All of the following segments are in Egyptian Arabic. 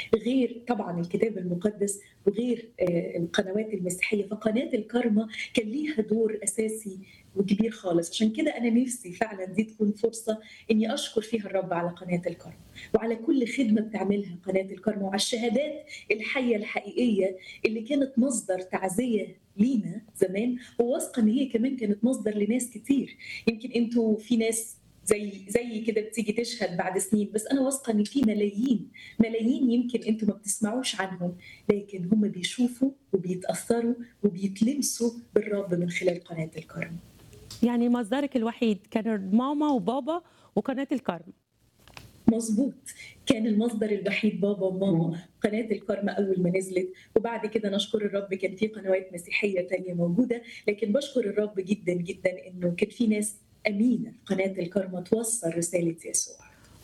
غير طبعا الكتاب المقدس وغير آه، القنوات المسيحيه فقناه الكارما كان ليها دور اساسي وكبير خالص عشان كده انا نفسي فعلا دي تكون فرصه اني اشكر فيها الرب على قناه الكارما وعلى كل خدمه بتعملها قناه الكارما وعلى الشهادات الحيه الحقيقيه اللي كانت مصدر تعزيه لينا زمان وواثقه ان هي كمان كانت مصدر لناس كتير يمكن انتوا في ناس زي زي كده بتيجي تشهد بعد سنين بس انا واثقه ان في ملايين ملايين يمكن انتوا ما بتسمعوش عنهم لكن هم بيشوفوا وبيتاثروا وبيتلمسوا بالرب من خلال قناه الكرم يعني مصدرك الوحيد كان ماما وبابا وقناه الكرم مظبوط كان المصدر الوحيد بابا وماما قناة الكرمة أول ما نزلت وبعد كده نشكر الرب كان في قنوات مسيحية تانية موجودة لكن بشكر الرب جدا جدا إنه كان في ناس أمينة في قناة الكرمة توصل رسالة يسوع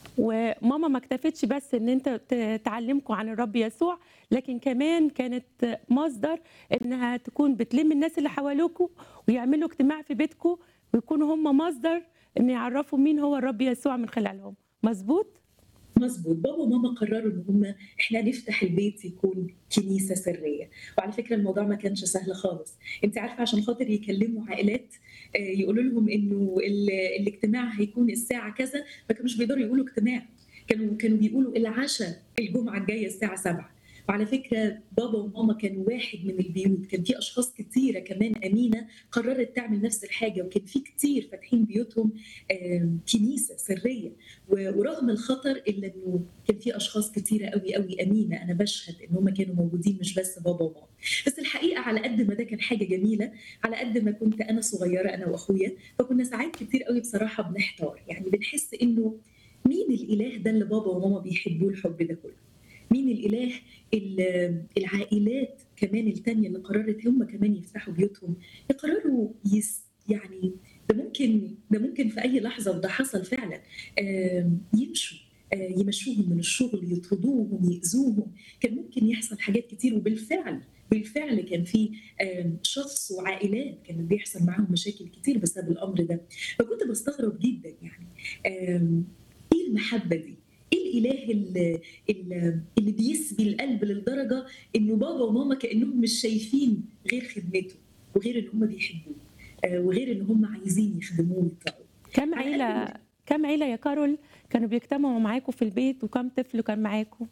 وماما ما اكتفتش بس ان انت ت- تعلمكم عن الرب يسوع لكن كمان كانت مصدر انها تكون بتلم الناس اللي حواليكوا ويعملوا اجتماع في بيتكم ويكونوا هم مصدر ان يعرفوا مين هو الرب يسوع من خلالهم مظبوط مظبوط بابا وماما قرروا ان هم احنا نفتح البيت يكون كنيسه سريه وعلى فكره الموضوع ما كانش سهل خالص انت عارفه عشان خاطر يكلموا عائلات آه، يقولوا لهم انه ال- الاجتماع هيكون الساعه كذا ما كانوش بيقدروا يقولوا اجتماع كانوا كانوا بيقولوا العشاء الجمعه الجايه الساعه 7 وعلى فكره بابا وماما كانوا واحد من البيوت كان في اشخاص كتيره كمان امينه قررت تعمل نفس الحاجه وكان في كتير فاتحين بيوتهم آم، كنيسه سريه و- ورغم الخطر الا انه كان في اشخاص كتيره قوي قوي امينه انا بشهد ان هم كانوا موجودين مش بس بابا وماما بس الحقيقه على قد ما ده كان حاجه جميله على قد ما كنت انا صغيره انا واخويا فكنا ساعات كتير قوي بصراحه بنحتار يعني بنحس انه مين الاله ده اللي بابا وماما بيحبوه الحب ده كله مين الاله اللي العائلات كمان التانية اللي قررت هم كمان يفتحوا بيوتهم يقرروا يس يعني ده ممكن ده ممكن في اي لحظه وده حصل فعلا آم، يمشوا آه، يمشوهم من الشغل يطردوهم يأذوهم كان ممكن يحصل حاجات كتير وبالفعل بالفعل كان في آم، شخص وعائلات كان بيحصل معاهم مشاكل كتير بسبب الامر ده فكنت بستغرب جدا يعني آم، ايه المحبه دي؟ ايه الاله اللي, اللي اللي بيسبي القلب للدرجه انه بابا وماما كانهم مش شايفين غير خدمته وغير ان هم بيحبوه آه، وغير ان هم عايزين يخدموه ويطلعوا كم على عيله قد كم عيله يا كارول كانوا بيجتمعوا معاكم في البيت وكم طفل كان معاكم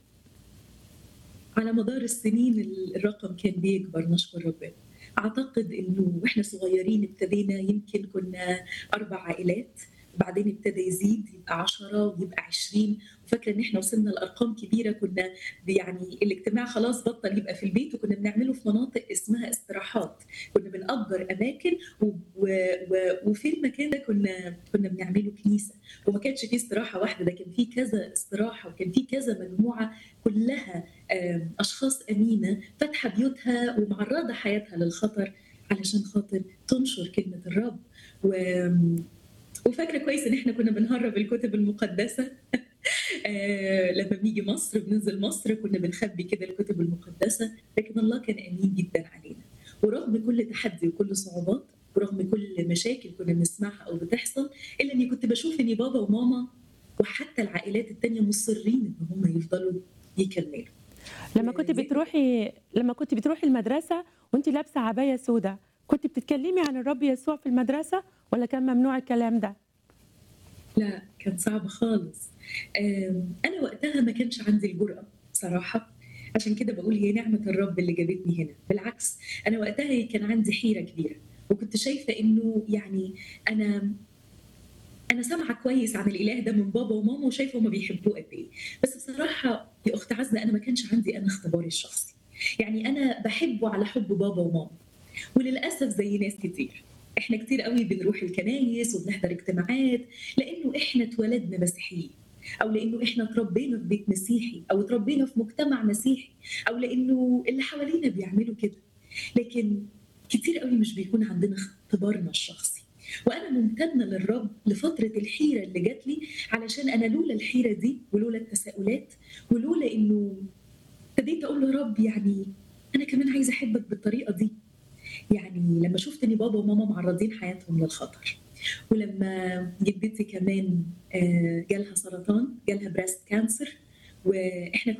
على مدار السنين الرقم كان بيكبر نشكر ربنا اعتقد انه واحنا صغيرين ابتدينا يمكن كنا اربع عائلات وبعدين ابتدى يزيد يبقى 10 ويبقى 20 وفاكره ان احنا وصلنا لارقام كبيره كنا يعني الاجتماع خلاص بطل يبقى في البيت وكنا بنعمله في مناطق اسمها استراحات كنا بنأجر اماكن و... و... و... وفي المكان ده كنا كنا بنعمله كنيسه وما كانش فيه استراحه واحده ده كان فيه كذا استراحه وكان فيه كذا مجموعه كلها آم، اشخاص امينه فاتحه بيوتها ومعرضه حياتها للخطر علشان خاطر تنشر كلمه الرب و... وفاكره كويس ان احنا كنا بنهرب الكتب المقدسه آه، لما بنيجي مصر بننزل مصر كنا بنخبي كده الكتب المقدسه لكن الله كان امين جدا علينا ورغم كل تحدي وكل صعوبات ورغم كل مشاكل كنا بنسمعها او بتحصل الا اني كنت بشوف ان بابا وماما وحتى العائلات التانية مصرين ان هم يفضلوا يكملوا لما كنت زي- بتروحي لما كنت بتروحي المدرسه وانت لابسه عبايه سوداء كنت بتتكلمي عن الرب يسوع في المدرسه ولا كان ممنوع الكلام ده لا كان صعب خالص آم، انا وقتها ما كانش عندي الجرأة بصراحة عشان كده بقول هي نعمة الرب اللي جابتني هنا بالعكس انا وقتها كان عندي حيرة كبيرة وكنت شايفة انه يعني انا انا سامعة كويس عن الاله ده من بابا وماما وشايفة هما بيحبوه قد ايه بس بصراحة يا اخت عزة انا ما كانش عندي انا اختباري الشخصي يعني انا بحبه على حب بابا وماما وللاسف زي ناس كتير احنا كتير قوي بنروح الكنايس وبنحضر اجتماعات لانه احنا اتولدنا مسيحيين او لانه احنا اتربينا في بيت مسيحي او اتربينا في مجتمع مسيحي او لانه اللي حوالينا بيعملوا كده لكن كتير قوي مش بيكون عندنا اختبارنا الشخصي وانا ممتنه للرب لفتره الحيره اللي جات لي علشان انا لولا الحيره دي ولولا التساؤلات ولولا انه ابتديت اقول له يا رب يعني انا كمان عايزه احبك بالطريقه دي يعني لما شفت ان بابا وماما معرضين حياتهم للخطر ولما جدتي كمان آه، جالها سرطان جالها بريست كانسر واحنا